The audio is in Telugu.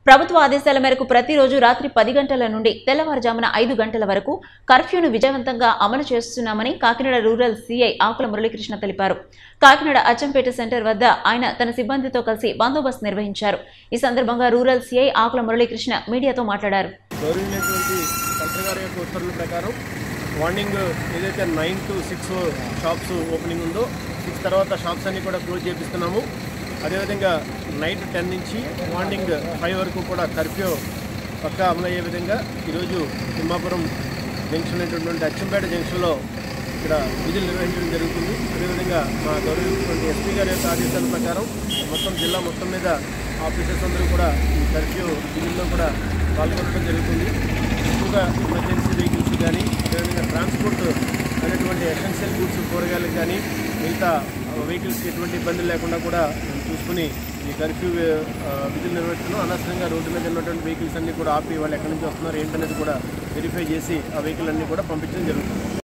ప్రభుత్వ ఆదేశాల మేరకు ప్రతిరోజు రాత్రి పది గంటల నుండి తెల్లవారుజామున ఐదు గంటల వరకు కర్ఫ్యూను విజయవంతంగా అమలు చేస్తున్నామని కాకినాడ రూరల్ సీఐ ఆకుల మురళీకృష్ణ తెలిపారు కాకినాడ అచ్చంపేట సెంటర్ వద్ద ఆయన తన సిబ్బందితో కలిసి బందోబస్తు నిర్వహించారు ఈ సందర్భంగా రూరల్ సీఐ ఆకుల మురళీకృష్ణ మీడియాతో మాట్లాడారు గౌరవనీయటువంటి కలెక్టర్ గారి యొక్క ఉత్తర్వుల ప్రకారం మార్నింగ్ ఏదైతే nine to six shops opening ఉందో సిక్స్ తర్వాత షాప్స్ అన్ని కూడా క్లోజ్ చేపిస్తున్నాము అదేవిధంగా నైట్ టెన్ నుంచి మార్నింగ్ ఫైవ్ వరకు కూడా కర్ఫ్యూ పక్కా అమలయ్యే విధంగా ఈరోజు తిమ్మాపురం జంక్షన్ అయినటువంటి అచ్చంపేట జంక్షన్లో ఇక్కడ విధులు నిర్వహించడం జరుగుతుంది అదేవిధంగా మా గౌరవించినటువంటి ఎస్పీ గారి యొక్క ఆదేశాల ప్రకారం మొత్తం జిల్లా మొత్తం మీద ఆఫీసర్స్ అందరూ కూడా ఈ కర్ఫ్యూ విధుల్లో కూడా పాల్గొనడం జరుగుతుంది ఎక్కువగా ఎమర్జెన్సీ వెహికల్స్ కానీ అదేవిధంగా ట్రాన్స్పోర్ట్ అనేటువంటి ఎసెన్షియల్ గూడ్స్ కూరగాయలకు కానీ మిగతా వెహికల్స్కి ఎటువంటి ఇబ్బంది లేకుండా కూడా మేము చూసుకుని ఈ కర్ఫ్యూ ఆ, విధులు నిర్వహిస్తున్నాం అనవసరంగా రోడ్డు మీద ఉన్నటువంటి వెహికల్స్ అన్ని కూడా ఆపి వాళ్ళు ఎక్కడి నుంచి వస్తున్నారు ఏంటనేది కూడా వెరిఫై చేసి ఆ వెహికల్ అన్ని కూడా పంపించడం జరుగుతుంది